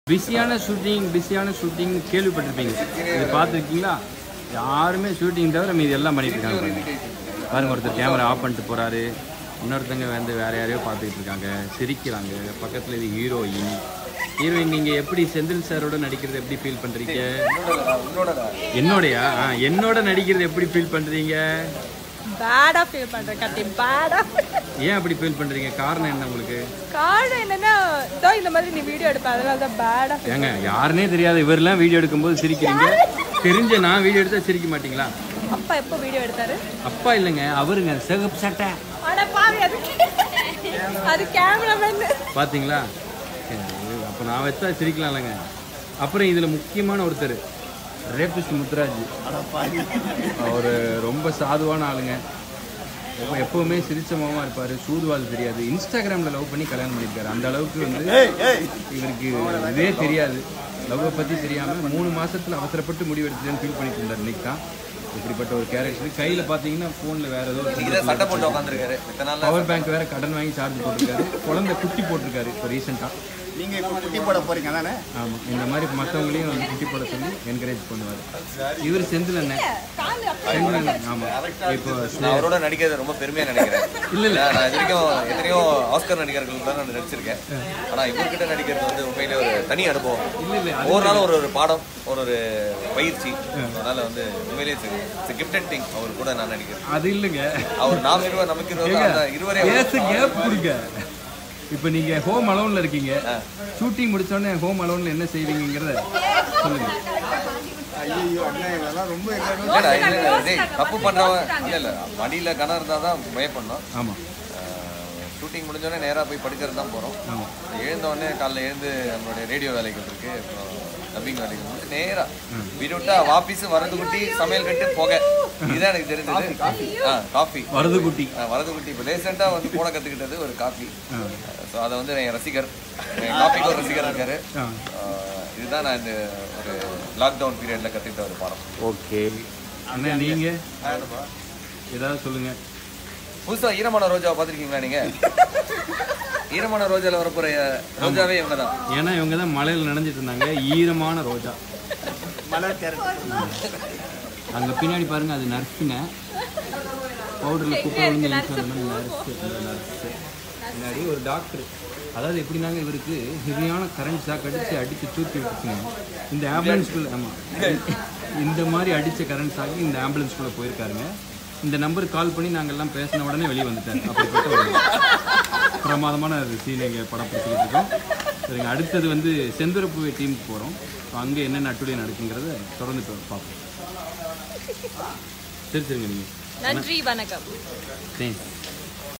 பிஸியான ஷூட்டிங் பிஸியான ஷூட்டிங் கேள்விப்பட்டிருப்பீங்க இது பார்த்துருக்கீங்களா யாருமே ஷூட்டிங் தவிர மீதி எல்லாம் பண்ணிட்டு இருக்காங்க பாருங்க. பாருங்க ஒருத்தர் கேமரா ஆஃப் பண்ணிட்டு போறாரு இன்னொருத்தங்க வந்து வேற யாரையோ பார்த்துக்கிட்டு இருக்காங்க சிரிக்கிறாங்க பக்கத்தில் இது ஹீரோயின் ஹீரோயின் நீங்கள் எப்படி செந்தில் சாரோட நடிக்கிறது எப்படி ஃபீல் பண்ணுறீங்க என்னோடயா ஆ, என்னோட நடிக்கிறது எப்படி ஃபீல் பண்ணுறீங்க பேடா ஃபீல் பண்றேன் கத்தி பேடா ஏன் அப்படி ஃபீல் பண்ணுறீங்க காரணம் என்ன உங்களுக்கு காரணம் என்னன்னா இதோ இந்த மாதிரி நீ வீடியோ எடுப்ப அதனால தான் பேடா ஏங்க யாருனே தெரியாத இவரெல்லாம் வீடியோ எடுக்கும்போது சிரிக்கிறீங்க தெரிஞ்ச நான் வீடியோ எடுத்தா சிரிக்க மாட்டீங்களா அப்பா எப்போ வீடியோ எடுத்தாரு அப்பா இல்லைங்க அவருங்க சிகப்பு சட்டை அட பாவி அது அது கேமராமேன் பாத்தீங்களா அப்போ நான் வச்சா சிரிக்கலாம் இல்லைங்க அப்புறம் இதில் முக்கியமான ஒருத்தர் ரேபிஸ்ட் முத்துராஜ் அவர் ரொம்ப சாதுவான ஆளுங்க எப்ப- எப்பவுமே சிரிச்சமாவா இருப்பாரு சூதுவாது தெரியாது இன்ஸ்டாகிராம்ல லவ் பண்ணி கல்யாணம் பண்ணியிருக்காரு அந்த அளவுக்கு வந்து இவருக்கு இதே தெரியாது லவ்வை பத்தி தெரியாம மூணு மாசத்துல அவசரப்பட்டு முடிவு எடுத்துட்டேன்னு ஃபீல் பண்ணிட்டு இருந்தார் இன்னைக்கு தான் இப்படிப்பட்ட ஒரு கேரக்டர் கையில பாத்தீங்கன்னா போன்ல வேற ஏதோ ஒரு இதை சட்டை போட்டு உட்காந்துருக்காரு இத்தனை நாள் பவர் பேங்க் வேற கடன் வாங்கி சார்ஜ் போட்டிருக்காரு குழந்தை குட்டி போட்டிருக்காரு இப்போ ரீசெண்டா நீங்க இப்போ குட்டி போட போறீங்க தானே ஆமா இந்த மாதிரி மற்றவங்களையும் வந்து குட்டி போட சொல்லி என்கரேஜ் பண்ணுவார் இவர் செந்தில் அண்ணன் செந்தில் அண்ணன் ஆமா இப்போ நான் அவரோட நடிக்கிறது ரொம்ப பெருமையா நினைக்கிறேன் இல்ல, இல்ல. நான் இது வரைக்கும் எத்தனையோ ஆஸ்கர் நடிகர்கள் தான் நான் நடிச்சிருக்கேன் ஆனா இவர்கிட்ட நடிக்கிறது வந்து உண்மையிலே ஒரு தனி அனுபவம் இல்ல இல்ல ஒவ்வொரு நாளும் ஒரு ஒரு பாடம் ஒரு ஒரு பயிற்சி அதனால வந்து உண்மையிலேயே கிஃப்டட் திங் அவர் கூட நான் நடிக்கிறேன் அது இல்லைங்க அவர் நாம் இருவர் நமக்கு இருவர் அந்த இருவரே பேச கேப் கொடுங்க இப்போ நீங்க ஹோம் அலோன்ல இருக்கீங்க ஷூட்டிங் முடிச்ச உடனே ஹோம் அலோன்ல என்ன செய்வீங்கிறத சொல்லுங்க ஐயோ அண்ணன் இதெல்லாம் ரொம்ப எங்களோட இல்லடா, இல்ல, இல்ல, டேய், தப்பு பண்றவன் இல்ல இல்ல மடியில கணம் இருந்தா தான் பயப்படணும் ஆமா ஷூட்டிங் முடிஞ்சோடனே நேராக போய் படுக்கிறது தான் போகிறோம் ஆமா எழுந்த உடனே காலைல எழுந்து நம்மளுடைய ரேடியோ வேலைகள் இருக்கு அப்புறம் டப்பிங் வேலைகள் முடிச்சு நேரா வீடு விட்டா ஆஃபீஸ் வரது குட்டி சமையல் கட்டு புகை இதுதான் எனக்கு தெரிஞ்சது ஆ காஃபி வரது குட்டி வரது குட்டி இப்போ ரீசெண்டாக வந்து போட கற்றுக்கிட்டது ஒரு காஃபி ஆ. ஸோ அதை வந்து என் ரசிகர் என் காஃபிக்கு ஒரு ரசிகர் இருக்காரு ஆ ஆ, இதுதான் நான் இந்த ஒரு லாக்டவுன் பீரியட்ல கற்றுக்கிட்ட ஒரு பாடம் ஓகே அண்ணா நீங்க ஏதாவது சொல்லுங்க புதுசா ஈரமான ரோஜாவை பார்த்துருக்கீங்களா நீங்க ஈரமான ரோஜால வரப்போற ரோஜாவே இவங்க தான் ஏன்னா இவங்க தான் மழையில் நனைஞ்சிட்டு இருந்தாங்க ஈரமான ரோஜா மலர் கேரட் அங்க பின்னாடி பாருங்க அது நர்ஸுங்க பவுடர்ல குப்பை விழுந்து நர்ஸ் நர்ஸ் பின்னாடி ஒரு டாக்டர் அதாவது எப்படினாங்க இவருக்கு ஹெவியான கரண்ட் ஷாக் அடிச்சு அடிச்சு தூக்கி விட்டுச்சுங்க இந்த ஆம்புலன்ஸ்குள்ள ஆமா இந்த மாதிரி அடிச்ச கரண்ட் ஷாக்கு இந்த ஆம்புலன்ஸ்குள்ள போயிருக்காருங்க இந்த நம்பருக்கு கால் பண்ணி நாங்கெல்லாம் பேசின உடனே வெளியே வந்துட்டார் அப்படிப்பட்ட ஒரு பிரமாதமான சீன் எங்கள் படப்படுத்திக்கிட்டு இருக்கோம் சரிங்க அடுத்தது வந்து செந்துரப்பு டீமுக்கு போகிறோம் அங்கே என்னென்ன அட்டுடைய நடக்குங்கிறத தொடர்ந்து பா- பார்ப்போம் சரி சரிங்க நீங்கள் நன்றி வணக்கம் தேங்க்ஸ்